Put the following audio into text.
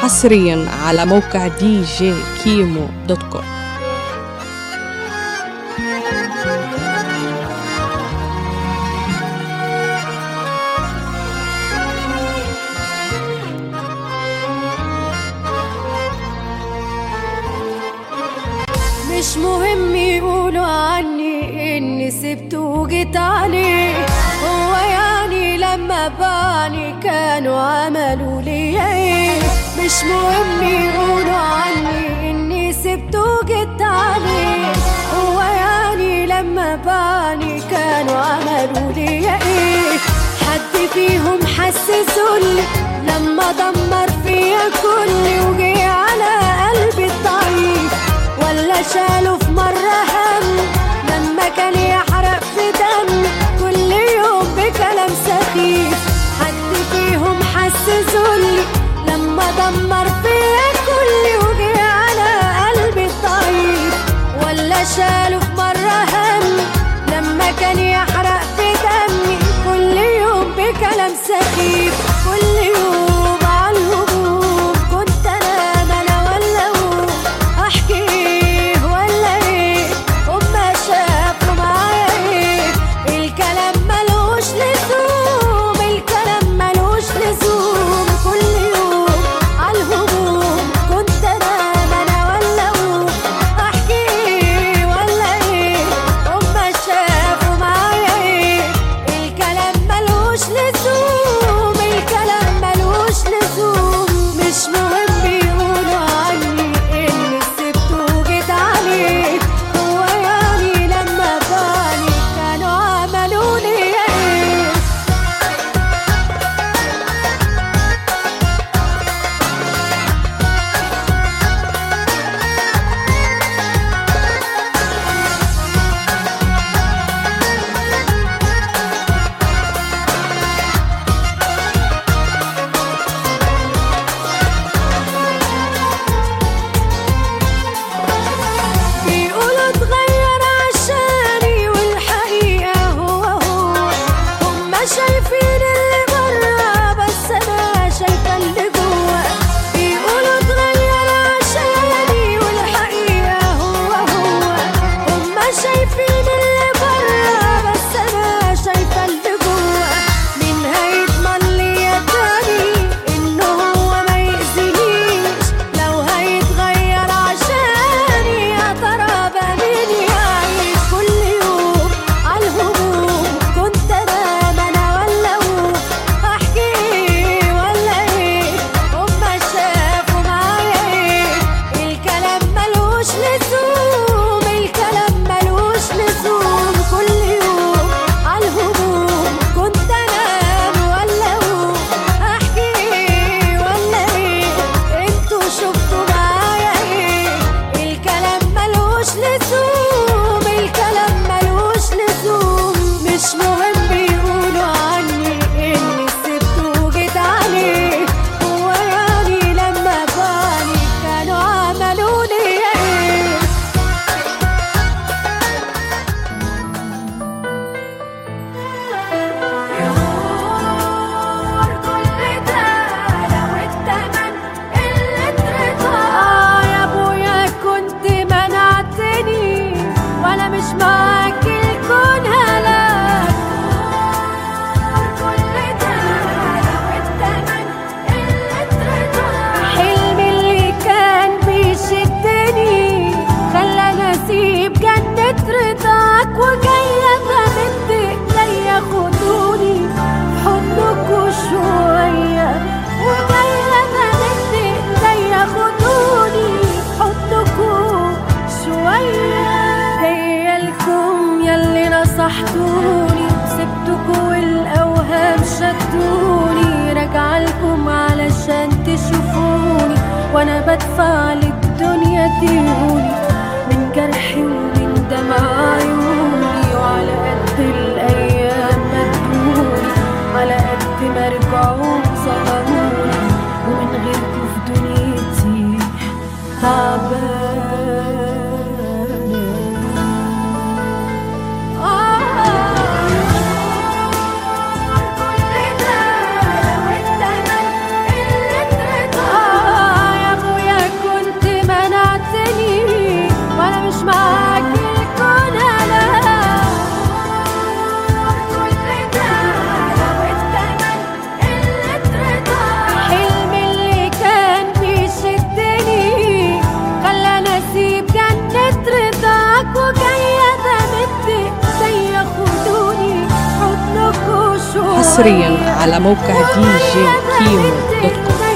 حصريا على موقع دي جي كيمو دوت كوم مش مهم يقولوا عني اني سبت وجيت عليه هو يعني لما باني كانوا عملوا لي ايه مش مهم يقولوا عني اني سبت وجيت عليه هو يعني لما باني كانوا عملوا لي ايه حد فيهم حسسولي لما دمر فيا كل وجي على قلبي الضعيف ولا شالوا في مرة هم لما كان يحرق في دم كل يوم بكلام سخيف حد فيهم حسسولي لما دمر فيا كل وجي على قلبي الضعيف ولا شالوا في مرة هم لما كان يحرق في دمي كل يوم بكلام سخيف كل يوم على الهجوم كنت انا ما انا ولا هو احكي ايه ولا ايه هما شافوا معايا ايه الكلام ملوش لزوم الكلام ملوش لزوم كل يوم على الهجوم كنت انا ما انا ولا هو احكي ايه ولا ايه هما شافوا معايا ايه الكلام ملوش لزوم الكلام ملوش لزوم مش مهم يقولوا عني اني سبت وجيت عليه هو يعني لما باني كانوا عملوا لي ايه بيقولوا اتغير عشاني والحقيقة هو هو هما شايفين اللي برا بس أنا شايفة اللي جوا بيقولوا اتغير عشاني والحقيقة هو هو هما شايفين اللي برا بس أنا شايفة اللي جوا مين هيضمن ليا تاني إنه هو ما يأذينيش لو هيتغير عشاني يا ترى بقى مين يعيش كل يوم عالهجوم كنت انا ما انا ولا هو احكي ايه ولا ايه هما شافوا معايا ايه الكلام ملوش لزوم الكلام ملوش لزوم كل يوم عالهجوم كنت انا ولا هو احكي ايه ولا ايه انتوا شفتوا معايا ايه الكلام ملوش لزوم الكلام ملوش لزوم مش مهم يقولوا عني اني سبت وجيت عليه هو يعني لما باني كانوا عملوا لي ايه يغور كل ده لو التمن اللي اترضى آه يا ابويا كنت منعتني وانا مش معاك الكون هلاك كل ده لو التمن اللي اترضى حلمي اللي كان بيشدني خلاني اسيب جنة رضاك وجاية بمد ايديا خدوني في حضنكوا شوية وجاية بمد ايديا خدوني في حضنكوا شوية هي لكم ياللي نصحتوني سبتكوا والاوهام شدوني راجعة لكم علشان تشوفوني وانا بدفع للدنيا ديوني من جرحي ومن دمع عيوني وعلى قد الايام مدوني على قد ما رجعوا ظلموني ومن غيركوا في دنيتي تعبانة كل ده لو التمن اللي اترضى حصريا على موقع دي جي كيمو دوت كوم